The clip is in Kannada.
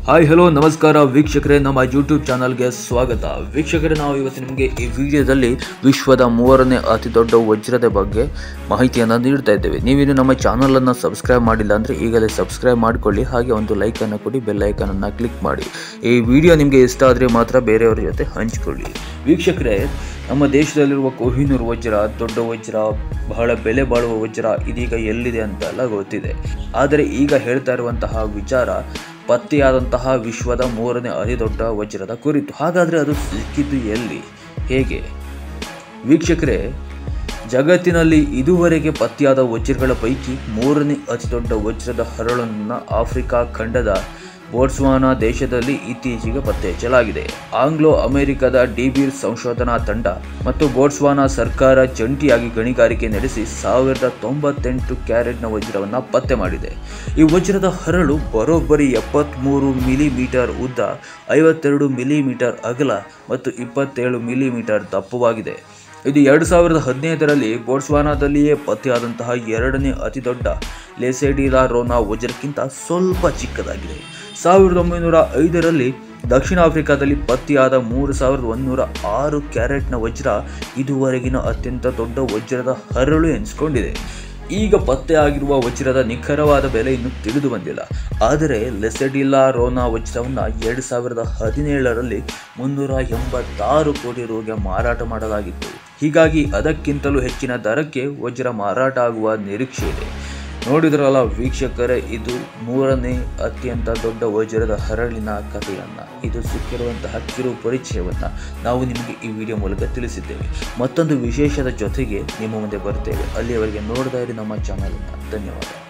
ಹಾಯ್ ಹಲೋ ನಮಸ್ಕಾರ ವೀಕ್ಷಕರೇ ನಮ್ಮ ಯೂಟ್ಯೂಬ್ ಚಾನಲ್ಗೆ ಸ್ವಾಗತ ವೀಕ್ಷಕರೇ ನಾವು ಇವತ್ತು ನಿಮಗೆ ಈ ವಿಡಿಯೋದಲ್ಲಿ ವಿಶ್ವದ ಮೂರನೇ ಅತಿ ದೊಡ್ಡ ವಜ್ರದ ಬಗ್ಗೆ ಮಾಹಿತಿಯನ್ನು ನೀಡ್ತಾ ಇದ್ದೇವೆ ನೀವಿನ್ನು ನಮ್ಮ ಚಾನಲನ್ನು ಸಬ್ಸ್ಕ್ರೈಬ್ ಮಾಡಿಲ್ಲ ಅಂದರೆ ಈಗಲೇ ಸಬ್ಸ್ಕ್ರೈಬ್ ಮಾಡಿಕೊಳ್ಳಿ ಹಾಗೆ ಒಂದು ಲೈಕನ್ನು ಕೊಡಿ ಬೆಲ್ ಐಕನನ್ನು ಕ್ಲಿಕ್ ಮಾಡಿ ಈ ವಿಡಿಯೋ ನಿಮಗೆ ಇಷ್ಟ ಆದರೆ ಮಾತ್ರ ಬೇರೆಯವರ ಜೊತೆ ಹಂಚಿಕೊಳ್ಳಿ ವೀಕ್ಷಕರೇ ನಮ್ಮ ದೇಶದಲ್ಲಿರುವ ಕೊಹಿನೂರು ವಜ್ರ ದೊಡ್ಡ ವಜ್ರ ಬಹಳ ಬೆಲೆ ಬಾಳುವ ವಜ್ರ ಇದೀಗ ಎಲ್ಲಿದೆ ಅಂತೆಲ್ಲ ಗೊತ್ತಿದೆ ಆದರೆ ಈಗ ಹೇಳ್ತಾ ಇರುವಂತಹ ವಿಚಾರ ಪತ್ತೆಯಾದಂತಹ ವಿಶ್ವದ ಮೂರನೇ ಅತಿ ದೊಡ್ಡ ವಜ್ರದ ಕುರಿತು ಹಾಗಾದರೆ ಅದು ಸಿಕ್ಕಿದ್ದು ಎಲ್ಲಿ ಹೇಗೆ ವೀಕ್ಷಕರೇ ಜಗತ್ತಿನಲ್ಲಿ ಇದುವರೆಗೆ ಪತ್ತೆಯಾದ ವಜ್ರಗಳ ಪೈಕಿ ಮೂರನೇ ಅತಿ ದೊಡ್ಡ ವಜ್ರದ ಹರಳನ್ನು ಆಫ್ರಿಕಾ ಖಂಡದ ಬೋಟ್ಸ್ವಾನಾ ದೇಶದಲ್ಲಿ ಇತ್ತೀಚೆಗೆ ಪತ್ತೆ ಹಚ್ಚಲಾಗಿದೆ ಆಂಗ್ಲೋ ಅಮೆರಿಕದ ಡಿಬೀರ್ ಸಂಶೋಧನಾ ತಂಡ ಮತ್ತು ಬೋಟ್ಸ್ವಾನಾ ಸರ್ಕಾರ ಜಂಟಿಯಾಗಿ ಗಣಿಗಾರಿಕೆ ನಡೆಸಿ ಸಾವಿರದ ತೊಂಬತ್ತೆಂಟು ಕ್ಯಾರೆಟ್ನ ವಜ್ರವನ್ನು ಪತ್ತೆ ಮಾಡಿದೆ ಈ ವಜ್ರದ ಹರಳು ಬರೋಬ್ಬರಿ ಎಪ್ಪತ್ತ್ಮೂರು ಮಿಲಿಮೀಟರ್ ಉದ್ದ ಐವತ್ತೆರಡು ಮಿಲಿಮೀಟರ್ ಅಗಲ ಮತ್ತು ಇಪ್ಪತ್ತೇಳು ಮಿಲಿಮೀಟರ್ ದಪ್ಪವಾಗಿದೆ ಇದು ಎರಡು ಸಾವಿರದ ಹದಿನೈದರಲ್ಲಿ ಬೋಟ್ಸ್ವಾನಾದಲ್ಲಿಯೇ ಪತ್ತೆಯಾದಂತಹ ಎರಡನೇ ಅತಿ ದೊಡ್ಡ ಲೆಸೆಡಿಲಾ ರೋನಾ ವಜ್ರಕ್ಕಿಂತ ಸ್ವಲ್ಪ ಚಿಕ್ಕದಾಗಿದೆ ಸಾವಿರದ ಒಂಬೈನೂರ ಐದರಲ್ಲಿ ದಕ್ಷಿಣ ಆಫ್ರಿಕಾದಲ್ಲಿ ಪತ್ತೆಯಾದ ಮೂರು ಸಾವಿರದ ಒಂದೂರ ಆರು ಕ್ಯಾರೆಟ್ನ ವಜ್ರ ಇದುವರೆಗಿನ ಅತ್ಯಂತ ದೊಡ್ಡ ವಜ್ರದ ಹರಳು ಎನಿಸಿಕೊಂಡಿದೆ ಈಗ ಪತ್ತೆಯಾಗಿರುವ ವಜ್ರದ ನಿಖರವಾದ ಬೆಲೆ ಇನ್ನೂ ತಿಳಿದು ಬಂದಿಲ್ಲ ಆದರೆ ಲೆಸೆಡಿಲಾ ರೋನಾ ವಜ್ರವನ್ನು ಎರಡು ಸಾವಿರದ ಹದಿನೇಳರಲ್ಲಿ ಮುನ್ನೂರ ಎಂಬತ್ತಾರು ಕೋಟಿ ರುಗೆ ಮಾರಾಟ ಮಾಡಲಾಗಿತ್ತು ಹೀಗಾಗಿ ಅದಕ್ಕಿಂತಲೂ ಹೆಚ್ಚಿನ ದರಕ್ಕೆ ವಜ್ರ ಮಾರಾಟ ಆಗುವ ನಿರೀಕ್ಷೆ ಇದೆ ನೋಡಿದ್ರಲ್ಲ ವೀಕ್ಷಕರೇ ಇದು ಮೂರನೇ ಅತ್ಯಂತ ದೊಡ್ಡ ವಜ್ರದ ಹರಳಿನ ಕಥೆಯನ್ನು ಇದು ಸಿಕ್ಕಿರುವಂತಹ ಕಿರು ಪರಿಚಯವನ್ನು ನಾವು ನಿಮಗೆ ಈ ವಿಡಿಯೋ ಮೂಲಕ ತಿಳಿಸಿದ್ದೇವೆ ಮತ್ತೊಂದು ವಿಶೇಷದ ಜೊತೆಗೆ ನಿಮ್ಮ ಮುಂದೆ ಬರ್ತೇವೆ ಅಲ್ಲಿಯವರೆಗೆ ನೋಡ್ತಾ ಇರಿ ನಮ್ಮ ಚಾನಲನ್ನು ಧನ್ಯವಾದ